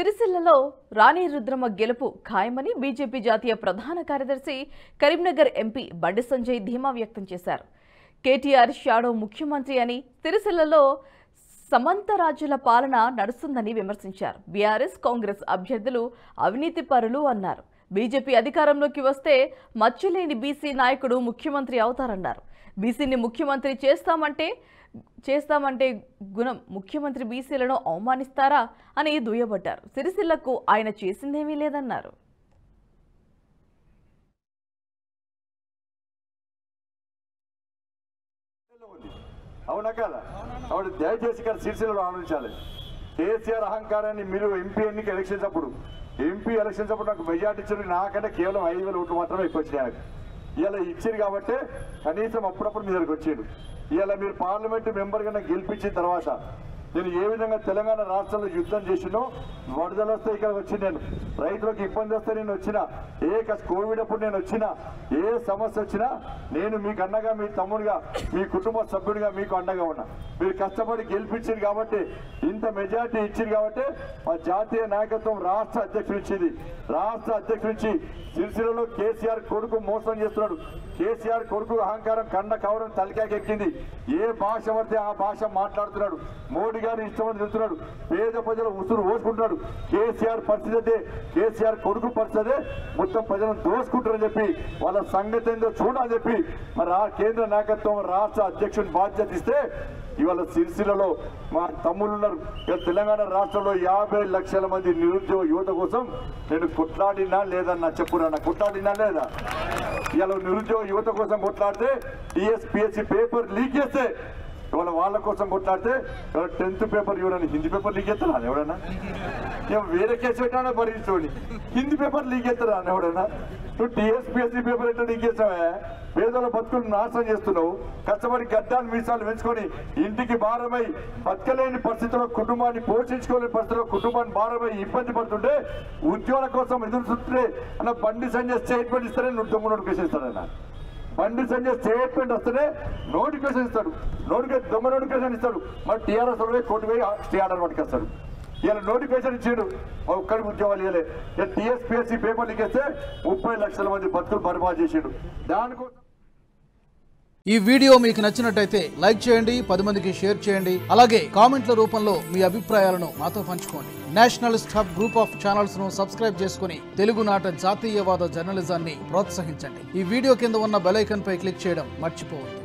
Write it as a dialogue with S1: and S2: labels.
S1: సిరిసిల్లలో రాణి రుద్రమ గెలుపు ఖాయమని బీజేపీ జాతీయ ప్రధాన కార్యదర్శి కరీంనగర్ ఎంపీ బండి సంజయ్ ధీమా వ్యక్తం చేశారు కేటీఆర్ షాడో ముఖ్యమంత్రి అని సిరిసిల్లలో సమంతరాజుల పాలన నడుస్తుందని విమర్శించారు బీఆర్ఎస్ కాంగ్రెస్ అభ్యర్థులు అవినీతి పరులు అన్నారు బీజేపీ అధికారంలోకి వస్తే మచ్చులేని బీసీ నాయకుడు ముఖ్యమంత్రి అవుతారన్నారు బీసీని ముఖ్యమంత్రి చేస్తామంటే చేస్తామంటే గుణం ముఖ్యమంత్రి బీసీలను అవమానిస్తారా అని దుయ్యబట్టారు సిరిసిల్లకు ఆయన చేసిందేమీ లేదన్నారు
S2: ఉంది అవునా కదా ఆవిడ దయచేసి ఇక్కడ సిరిసిల్లలో ఆలోచించాలి కేసీఆర్ అహంకారాన్ని మీరు ఎంపీ ఎన్నిక ఎలక్షన్స్ అప్పుడు ఎంపీ ఎలక్షన్స్ అప్పుడు నాకు మెజార్టీ ఇచ్చారు నాకంటే కేవలం ఐదు వేల ఓట్లు మాత్రమే ఎక్కువ వచ్చినాయి నాకు ఇలా ఇచ్చారు కాబట్టి కనీసం అప్పుడప్పుడు మీ దగ్గరికి వచ్చాడు ఇలా మీరు పార్లమెంట్ మెంబర్ గా గెలిపించిన తర్వాత నేను ఏ విధంగా తెలంగాణ రాష్ట్రంలో యుద్ధం చేసినో వరదలు వస్తే ఇక్కడ వచ్చి నేను రైతులకు ఇబ్బంది వస్తే నేను వచ్చిన ఏ కష్ట- కోవిడ్ అప్పుడు నేను వచ్చిన ఏ సమస్య వచ్చినా నేను మీకు అండగా మీ తమ్ముడిగా మీ కుటుంబ సభ్యుడిగా మీకు అండగా ఉన్నా మీరు కష్టపడి గెలిపించింది కాబట్టి ఇంత మెజార్టీ ఇచ్చింది కాబట్టి మా జాతీయ నాయకత్వం రాష్ట్ర అధ్యక్షుడు ఇచ్చింది రాష్ట్ర అధ్యక్షుడు ఇచ్చి సిరిసిల్లలో కేసీఆర్ కొడుకు మోసం చేస్తున్నాడు కేసీఆర్ కొడుకు అహంకారం కండ కవరం తలకాయకి ఎక్కింది ఏ భాష పడితే ఆ భాష మాట్లాడుతున్నాడు మోడీ గారు ఇష్టమని చెప్తున్నాడు పేద ప్రజలు ఉసురు ఓసుకుంటున్నాడు కేసీఆర్ పరిస్థితి అయితే కేసీఆర్ కొడుకు పరిస్థితి మొత్తం ప్రజలను దోసుకుంటారని చెప్పి వాళ్ళ సంగతి ఏందో చూడాలని చెప్పి మరి ఆ కేంద్ర నాయకత్వం రాష్ట్ర అధ్యక్షుని బాధ్యత ఇస్తే ఇవాళ సిరిసిల్లలో మా తమ్ముళ్ళు ఉన్నారు ఇవాళ తెలంగాణ రాష్ట్రంలో యాభై లక్షల మంది నిరుద్యోగ యువత కోసం నేను కొట్లాడినా లేదన్నా చెప్పురా కొట్లాడినా లేదా ఇవాళ నిరుద్యోగ యువత కోసం కొట్లాడితే టీఎస్పీఎస్సీ పేపర్ లీక్ చేస్తే ఇవాళ వాళ్ళ కోసం కొట్లాడితే టెన్త్ పేపర్ ఇవ్వడానికి హిందీ పేపర్ లీక్ చేస్తారా ఎవడన్నా ఏం వేరే కేసు పెట్టాడా భరించుకోండి హిందీ పేపర్ లీక్ చేస్తారా ఎవడన్నా నువ్వు టీఎస్పీఎస్సీ పేపర్ ఎట్లా లీక్ చేస్తావే పేదల బతుకులు నాశనం చేస్తున్నావు కష్టపడి గడ్డాలు మీసాలు పెంచుకొని ఇంటికి భారమై బతకలేని పరిస్థితిలో కుటుంబాన్ని పోషించుకోలేని పరిస్థితిలో కుటుంబాన్ని భారమై ఇబ్బంది పడుతుంటే ఉద్యోగాల కోసం ఎదురు చూస్తుంటే అన్న బండి సంజయ్ స్టేట్మెంట్ ఇస్తానే నువ్వు దొంగ నోటిఫికేషన్ ఇస్తాడన్నా బండి సంజయ్ స్టేట్మెంట్ వస్తేనే నోటిఫికేషన్ ఇస్తాడు నోటిఫికేషన్ దొంగ నోటిఫికేషన్ ఇస్తాడు మరి టీఆర్ఎస్ వాళ్ళు కోర్టు పోయి స్టే ఆర్డర్ పట్టుకొస్తాడు ఇలా నోటిఫికేషన్ ఇచ్చాడు ఒక్కడికి ఉద్యోగాలు ఇవ్వలే ఇలా టీఎస్పీఎస్సీ పేపర్ లీకేస్తే ముప్పై లక్షల మంది బతుకులు బర్బాద్ చేసాడు దానికోసం
S3: ఈ వీడియో మీకు నచ్చినట్టయితే లైక్ చేయండి పది మందికి షేర్ చేయండి అలాగే కామెంట్ల రూపంలో మీ అభిప్రాయాలను మాతో పంచుకోండి nationalist hub group of channels ను సబ్స్క్రైబ్ చేసుకుని తెలుగునాట జాతీయవాద జర్నలిజాన్ని ప్రోత్సహించండి ఈ వీడియో కింద ఉన్న బెల్ ఐకాన్ పై క్లిక్ చేయడం మర్చిపోవద్దు